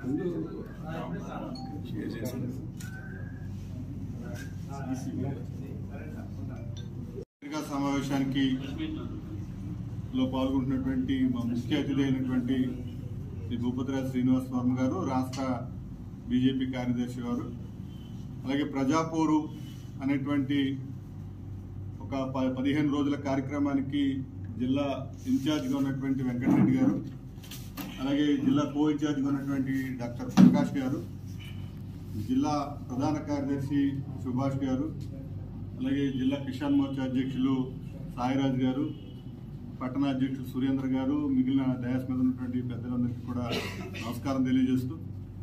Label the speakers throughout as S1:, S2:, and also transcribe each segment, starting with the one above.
S1: పత్రికా సమావేశానికి లో పాల్గొంటున్నటువంటి మా ముఖ్య అతిథి అయినటువంటి శ్రీ భూపతిరాజు శ్రీనివాస్ వర్మ గారు రాష్ట్ర బీజేపీ కార్యదర్శి గారు అలాగే ప్రజాపోరు అనేటువంటి ఒక ప- పదిహేను రోజుల కార్యక్రమానికి జిల్లా ఇన్ఛార్జిగా ఉన్నటువంటి వెంకటరెడ్డి గారు అలాగే జిల్లా కో ఇన్ఛార్జిగా ఉన్నటువంటి డాక్టర్ ప్రకాష్ గారు జిల్లా ప్రధాన కార్యదర్శి సుభాష్ గారు అలాగే జిల్లా కిసాన్ మోర్చా అధ్యక్షులు సాయిరాజ్ గారు పట్టణ అధ్యక్షులు సురేంద్ర గారు మిగిలిన డయాస్ మీద ఉన్నటువంటి పెద్దలందరికీ కూడా నమస్కారం తెలియజేస్తూ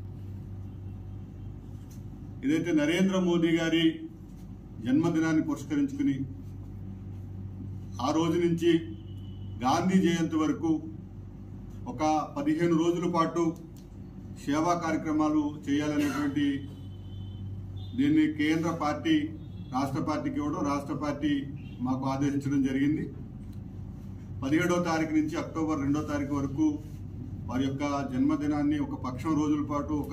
S1: ఏదైతే నరేంద్ర మోదీ గారి జన్మదినాన్ని పురస్కరించుకుని ఆ రోజు నుంచి గాంధీ జయంతి వరకు ఒక పదిహేను రోజుల పాటు సేవా కార్యక్రమాలు చేయాలనేటువంటి దీన్ని కేంద్ర పార్టీ రాష్ట్ర పార్టీకి ఇవ్వడం రాష్ట్ర పార్టీ మాకు ఆదేశించడం జరిగింది పదిహేడో తారీఖు నుంచి అక్టోబర్ రెండో తారీఖు వరకు వారి యొక్క జన్మదినాన్ని ఒక పక్షం రోజుల పాటు ఒక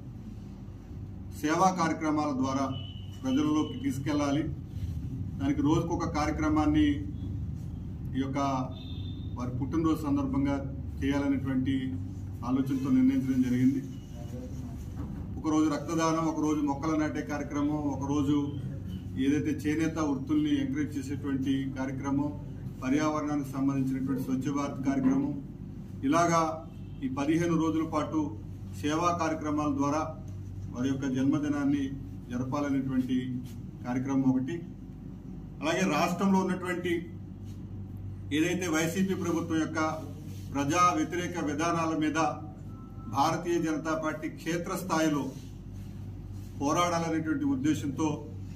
S1: సేవా కార్యక్రమాల ద్వారా ప్రజల్లోకి తీసుకెళ్ళాలి దానికి రోజుకు ఒక కార్యక్రమాన్ని ఈ యొక్క వారి పుట్టినరోజు సందర్భంగా చేయాలనేటువంటి ఆలోచనతో నిర్ణయించడం జరిగింది ఒకరోజు రక్తదానం ఒకరోజు మొక్కలు నాటే కార్యక్రమం ఒకరోజు ఏదైతే చేనేత వృత్తుల్ని ఎంకరేజ్ చేసేటువంటి కార్యక్రమం పర్యావరణానికి సంబంధించినటువంటి స్వచ్ఛ భారత్ కార్యక్రమం ఇలాగా ఈ పదిహేను రోజుల పాటు సేవా కార్యక్రమాల ద్వారా వారి యొక్క జన్మదినాన్ని జరపాలనేటువంటి కార్యక్రమం ఒకటి అలాగే రాష్ట్రంలో ఉన్నటువంటి ఏదైతే వైసీపీ ప్రభుత్వం యొక్క ప్రజా వ్యతిరేక విధానాల మీద భారతీయ జనతా పార్టీ క్షేత్రస్థాయిలో పోరాడాలనేటువంటి ఉద్దేశంతో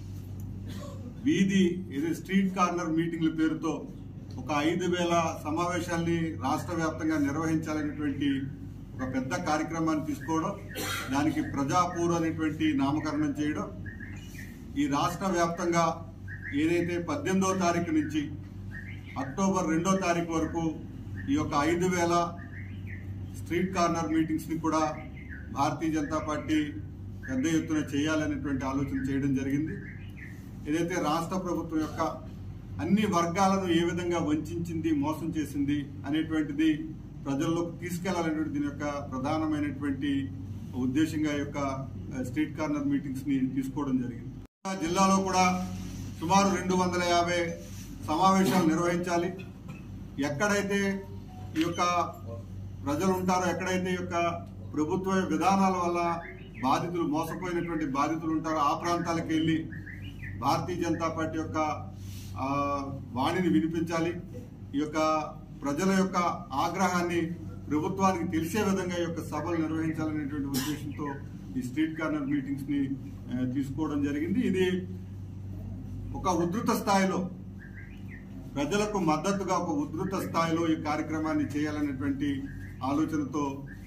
S1: వీధి ఇది స్ట్రీట్ కార్నర్ మీటింగ్ల పేరుతో ఒక ఐదు వేల సమావేశాల్ని రాష్ట్ర వ్యాప్తంగా నిర్వహించాలనేటువంటి ఒక పెద్ద కార్యక్రమాన్ని తీసుకోవడం దానికి ప్రజాపూర్ అనేటువంటి నామకరణం చేయడం ఈ రాష్ట్ర వ్యాప్తంగా ఏదైతే పద్దెనిమిదవ తారీఖు నుంచి అక్టోబర్ రెండో తారీఖు వరకు ఈ యొక్క ఐదు వేల స్ట్రీట్ కార్నర్ మీటింగ్స్ ని కూడా భారతీయ జనతా పార్టీ పెద్ద ఎత్తున చేయాలనేటువంటి ఆలోచన చేయడం జరిగింది ఏదైతే రాష్ట్ర ప్రభుత్వం యొక్క అన్ని వర్గాలను ఏ విధంగా వంచింది మోసం చేసింది అనేటువంటిది ప్రజల్లోకి తీసుకెళ్లాలనేటువంటి దీని యొక్క ప్రధానమైనటువంటి ఉద్దేశంగా ఈ యొక్క ఆ, స్ట్రీట్ కార్నర్ మీటింగ్స్ ని తీసుకోవడం జరిగింది జిల్లాలో కూడా సుమారు రెండు వందల యాభై సమావేశాలు నిర్వహించాలి ఎక్కడైతే ఈ యొక్క ప్రజలు ఉంటారో ఎక్కడైతే ఈ యొక్క ప్రభుత్వ విధానాల వల్ల బాధితులు మోసపోయినటువంటి బాధితులు ఉంటారో ఆ ప్రాంతాలకు వెళ్ళి భారతీయ జనతా పార్టీ యొక్క ఆ, వాణిని వినిపించాలి ఈ యొక్క ప్రజల యొక్క ఆగ్రహాన్ని ప్రభుత్వానికి తెలిసే విధంగా ఈ యొక్క సభలు నిర్వహించాలనేటువంటి ఉద్దేశంతో ఈ స్ట్రీట్ కార్నర్ మీటింగ్స్ ని ఆ, తీసుకోవడం జరిగింది ఇది ఒక ఉధృత స్థాయిలో ప్రజలకు మద్దతుగా ఒక ఉధృత స్థాయిలో ఈ కార్యక్రమాన్ని చేయాలనేటువంటి ఆలోచనతో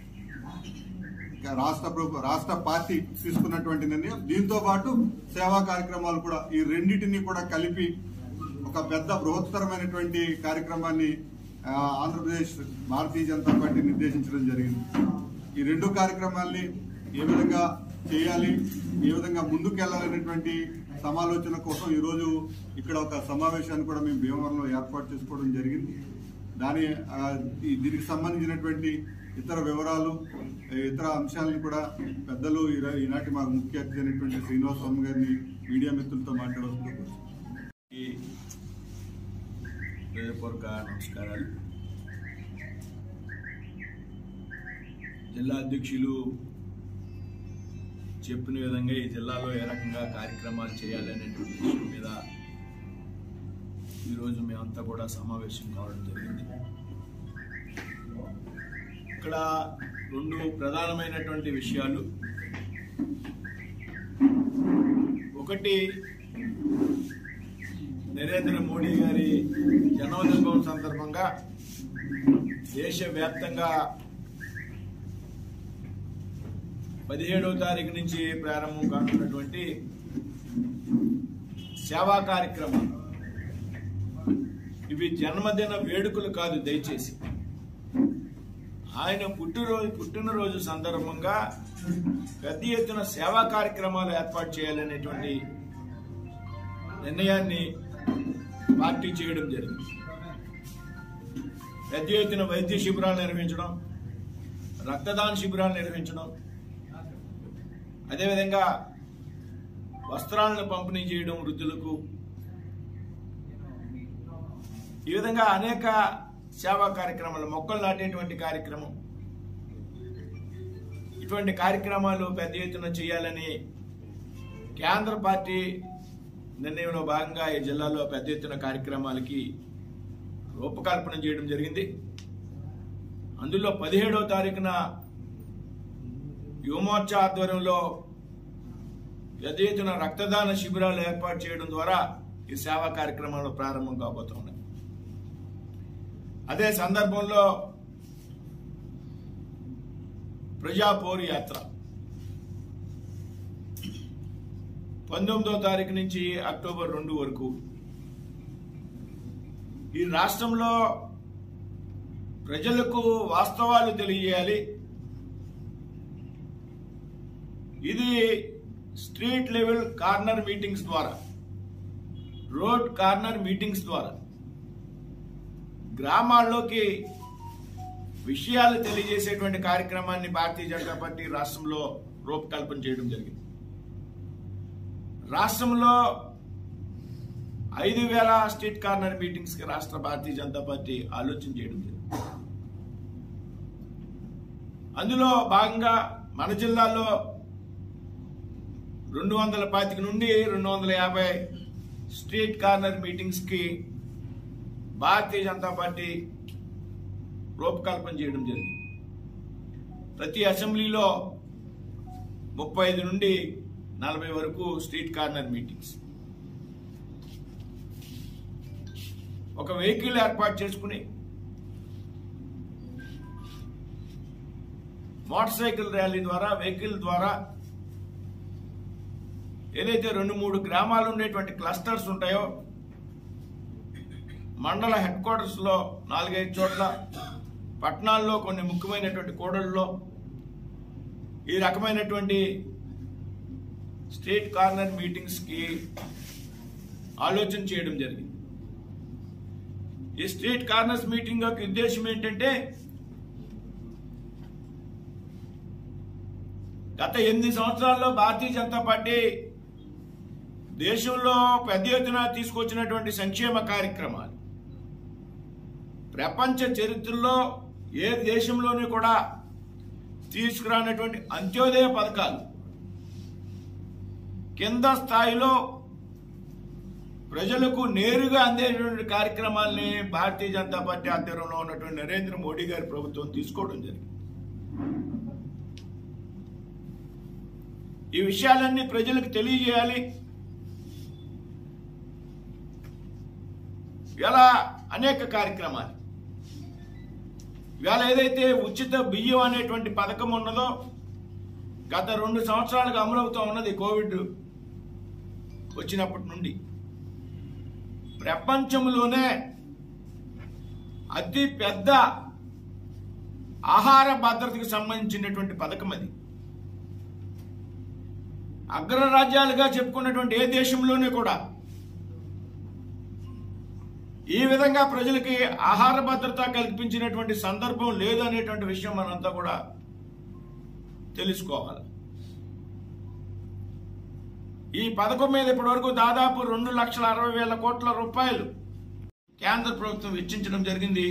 S1: ఇక రాష్ట్ర ప్రభు రాష్ట్ర పార్టీ తీసుకున్నటువంటి నిర్ణయం దీంతో పాటు సేవా కార్యక్రమాలు కూడా ఈ రెండింటిని కూడా కలిపి ఒక పెద్ద బృహత్తరమైనటువంటి కార్యక్రమాన్ని ఆ, ఆంధ్రప్రదేశ్ భారతీయ జనతా పార్టీ నిర్దేశించడం జరిగింది ఈ రెండు కార్యక్రమాల్ని ఏ విధంగా చేయాలి ఏ విధంగా ముందుకెళ్లాలనేటువంటి సమాలోచన కోసం ఈ రోజు ఇక్కడ ఒక సమావేశాన్ని కూడా మేము భీమవరంలో ఏర్పాటు చేసుకోవడం జరిగింది దాని ఆ, ఈ- దీనికి సంబంధించినటువంటి ఇతర వివరాలు ఇతర అంశాలను కూడా పెద్దలు ఈర- ఈనాటి మాకు ముఖ్య అతిథి అయినటువంటి శ్రీనివాస్ స్వామి గారిని మీడియా మిత్రులతో మాట్లాడవలసింది
S2: ఈ హృదయపూర్వక నమస్కారాలు జిల్లా అధ్యక్షులు చెప్పిన విధంగా ఈ జిల్లాలో ఏ రకంగా కార్యక్రమాలు చేయాలనేటువంటి విషయం మీద ఈరోజు మేమంతా కూడా సమావేశం కావడం జరిగింది ఇక్కడ రెండు ప్రధానమైనటువంటి విషయాలు ఒకటి నరేంద్ర మోడీ గారి జన్మదినం సందర్భంగా దేశవ్యాప్తంగా పదిహేడవ తారీఖు నుంచి ప్రారంభం కానున్నటువంటి సేవా కార్యక్రమం ఇవి జన్మదిన వేడుకలు కాదు దయచేసి ఆయన పుట్టినరోజు పుట్టినరోజు సందర్భంగా పెద్ద ఎత్తున సేవా కార్యక్రమాలు ఏర్పాటు చేయాలనేటువంటి నిర్ణయాన్ని పార్టీ చేయడం జరిగింది పెద్ద ఎత్తున వైద్య శిబిరాలు నిర్వహించడం రక్తదాన శిబిరాలు నిర్వహించడం అదేవిధంగా వస్త్రాలను పంపిణీ చేయడం వృద్ధులకు ఈ విధంగా అనేక సేవా కార్యక్రమాలు మొక్కలు నాటేటువంటి కార్యక్రమం ఇటువంటి కార్యక్రమాలు పెద్ద ఎత్తున చేయాలని కేంద్ర పార్టీ నిర్ణయంలో భాగంగా ఈ జిల్లాలో పెద్ద ఎత్తున కార్యక్రమాలకి రూపకల్పన చేయడం జరిగింది అందులో పదిహేడవ తారీఖున యువమోర్చా ఆధ్వర్యంలో పెద్ద ఎత్తున రక్తదాన శిబిరాలు ఏర్పాటు చేయడం ద్వారా ఈ సేవా కార్యక్రమాలు ప్రారంభం కాబోతున్నాయి అదే సందర్భంలో ప్రజాపోరు యాత్ర పంతొమ్మిదో తారీఖు నుంచి అక్టోబర్ రెండు వరకు ఈ రాష్ట్రంలో ప్రజలకు వాస్తవాలు తెలియజేయాలి ఇది స్ట్రీట్ లెవెల్ కార్నర్ మీటింగ్స్ ద్వారా రోడ్ కార్నర్ మీటింగ్స్ ద్వారా గ్రామాల్లోకి విషయాలు తెలియజేసేటువంటి కార్యక్రమాన్ని భారతీయ జనతా పార్టీ రాష్ట్రంలో రూపకల్పన చేయడం జరిగింది రాష్ట్రంలో ఐదు వేల స్టేట్ కార్నర్ మీటింగ్స్ కి రాష్ట్ర భారతీయ జనతా పార్టీ ఆలోచన చేయడం జరిగింది అందులో భాగంగా మన జిల్లాలో రెండు వందల పాతిక నుండి రెండు వందల యాభై స్ట్రీట్ కార్నర్ మీటింగ్స్ కి భారతీయ జనతా పార్టీ రూపకల్పన చేయడం జరిగింది ప్రతి అసెంబ్లీలో ముప్పై ఐదు నుండి నలభై వరకు స్ట్రీట్ కార్నర్ మీటింగ్స్ ఒక వెహికల్ ఏర్పాటు చేసుకుని మోటార్ సైకిల్ ర్యాలీ ద్వారా వెహికల్ ద్వారా ఏదైతే రెండు మూడు గ్రామాలు ఉండేటువంటి క్లస్టర్స్ ఉంటాయో మండల హెడ్ క్వార్టర్స్ లో నాలుగైదు చోట్ల పట్టణాల్లో కొన్ని ముఖ్యమైనటువంటి కూడళ్లలో ఈ రకమైనటువంటి స్టేట్ కార్నర్ మీటింగ్స్ కి ఆలోచన చేయడం జరిగింది ఈ స్టేట్ కార్నర్స్ మీటింగ్ యొక్క ఉద్దేశం ఏంటంటే గత ఎనిమిది సంవత్సరాల్లో భారతీయ జనతా పార్టీ దేశంలో పెద్ద ఎత్తున తీసుకొచ్చినటువంటి సంక్షేమ కార్యక్రమాలు ప్రపంచ చరిత్రలో ఏ దేశంలోనూ కూడా తీసుకురానటువంటి అంత్యోదయ పథకాలు కింద స్థాయిలో ప్రజలకు నేరుగా అందేటువంటి కార్యక్రమాల్ని భారతీయ జనతా పార్టీ ఆధ్వర్యంలో ఉన్నటువంటి నరేంద్ర మోడీ గారి ప్రభుత్వం తీసుకోవడం జరిగింది ఈ విషయాలన్నీ ప్రజలకు తెలియజేయాలి ఇలా అనేక కార్యక్రమాలు ఇవాళ ఏదైతే ఉచిత బియ్యం అనేటువంటి పథకం ఉన్నదో గత రెండు సంవత్సరాలుగా అమలవుతూ ఉన్నది కోవిడ్ వచ్చినప్పటి నుండి ప్రపంచంలోనే అతి పెద్ద ఆహార భద్రతకు సంబంధించినటువంటి పథకం అది అగ్రరాజ్యాలుగా చెప్పుకున్నటువంటి ఏ దేశంలోనే కూడా ఈ విధంగా ప్రజలకి ఆహార భద్రత కల్పించినటువంటి సందర్భం లేదు అనేటువంటి విషయం మనంతా కూడా తెలుసుకోవాలి ఈ పథకం మీద ఇప్పటివరకు దాదాపు రెండు లక్షల అరవై వేల కోట్ల రూపాయలు కేంద్ర ప్రభుత్వం వెచ్చించడం జరిగింది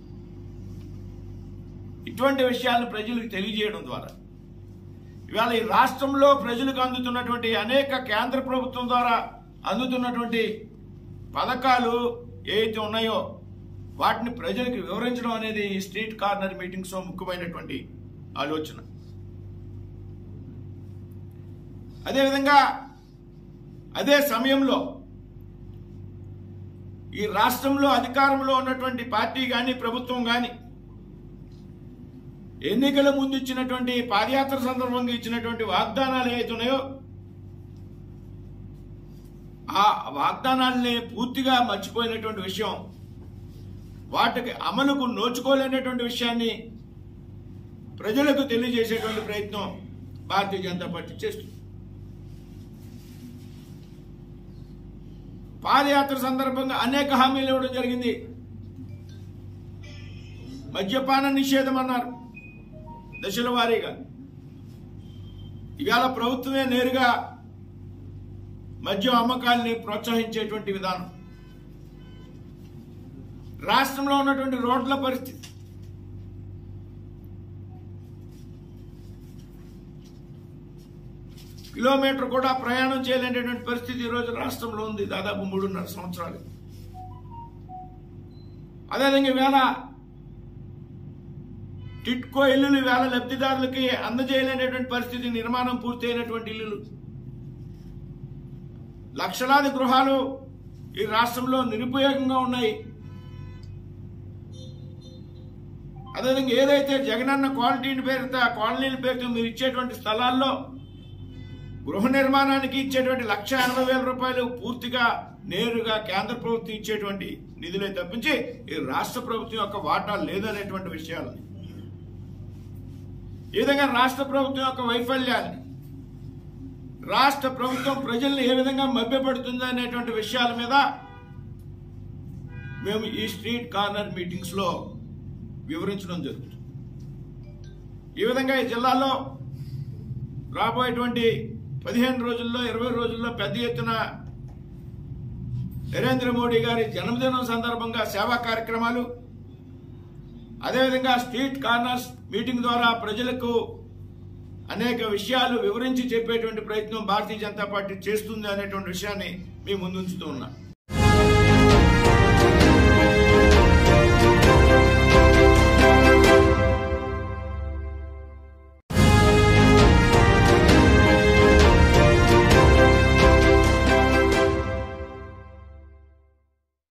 S2: ఇటువంటి విషయాలను ప్రజలకు తెలియజేయడం ద్వారా ఇవాళ ఈ రాష్ట్రంలో ప్రజలకు అందుతున్నటువంటి అనేక కేంద్ర ప్రభుత్వం ద్వారా అందుతున్నటువంటి పథకాలు ఏవైతే ఉన్నాయో వాటిని ప్రజలకు వివరించడం అనేది ఈ స్ట్రీట్ కార్నర్ మీటింగ్స్ ముఖ్యమైనటువంటి ఆలోచన అదేవిధంగా అదే సమయంలో ఈ రాష్ట్రంలో అధికారంలో ఉన్నటువంటి పార్టీ కానీ ప్రభుత్వం కానీ ఎన్నికల ముందు ఇచ్చినటువంటి పాదయాత్ర సందర్భంగా ఇచ్చినటువంటి వాగ్దానాలు ఏవైతే ఉన్నాయో ఆ వాగ్దానాల్ని పూర్తిగా మర్చిపోయినటువంటి విషయం వాటికి అమలుకు నోచుకోలేనటువంటి విషయాన్ని ప్రజలకు తెలియజేసేటువంటి ప్రయత్నం భారతీయ జనతా పార్టీ చేస్తుంది పాదయాత్ర సందర్భంగా అనేక హామీలు ఇవ్వడం జరిగింది మద్యపాన నిషేధం అన్నారు దశల వారీగా ఇవాళ ప్రభుత్వమే నేరుగా మద్యం అమ్మకాల్ని ప్రోత్సహించేటువంటి విధానం రాష్ట్రంలో ఉన్నటువంటి రోడ్ల పరిస్థితి కిలోమీటర్ కూడా ప్రయాణం చేయలేనటువంటి పరిస్థితి ఈరోజు రాష్ట్రంలో ఉంది దాదాపు మూడున్నర సంవత్సరాలు అదేవిధంగా ఈవేళ టిట్కో ఇల్లులు వేల లబ్ధిదారులకి అందజేయలేనటువంటి పరిస్థితి నిర్మాణం పూర్తయినటువంటి ఇల్లులు లక్షలాది గృహాలు ఈ రాష్ట్రంలో నిరుపయోగంగా ఉన్నాయి అదేవిధంగా ఏదైతే జగనన్న క్వాలిటీని పేరుతో ఆ కాలనీల పేరుతో మీరు ఇచ్చేటువంటి స్థలాల్లో గృహ నిర్మాణానికి ఇచ్చేటువంటి లక్ష ఎనభై వేల రూపాయలు పూర్తిగా నేరుగా కేంద్ర ప్రభుత్వం ఇచ్చేటువంటి నిధులే తప్పించి ఈ రాష్ట్ర ప్రభుత్వం యొక్క వాటా లేదనేటువంటి విషయాలని ఈ విధంగా రాష్ట్ర ప్రభుత్వం యొక్క వైఫల్యాన్ని రాష్ట్ర ప్రభుత్వం ప్రజల్ని ఏ విధంగా మభ్యపెడుతుంది అనేటువంటి విషయాల మీద మేము ఈ స్ట్రీట్ కార్నర్ మీటింగ్స్ లో వివరించడం జరుగుతుంది ఈ విధంగా ఈ జిల్లాలో రాబోయేటువంటి పదిహేను రోజుల్లో ఇరవై రోజుల్లో పెద్ద ఎత్తున నరేంద్ర మోడీ గారి జన్మదినం సందర్భంగా సేవా కార్యక్రమాలు అదేవిధంగా స్ట్రీట్ కార్నర్స్ మీటింగ్ ద్వారా ప్రజలకు అనేక విషయాలు వివరించి చెప్పేటువంటి ప్రయత్నం భారతీయ జనతా పార్టీ చేస్తుంది అనేటువంటి విషయాన్ని మీ ముందుంచుతూ ఉన్నా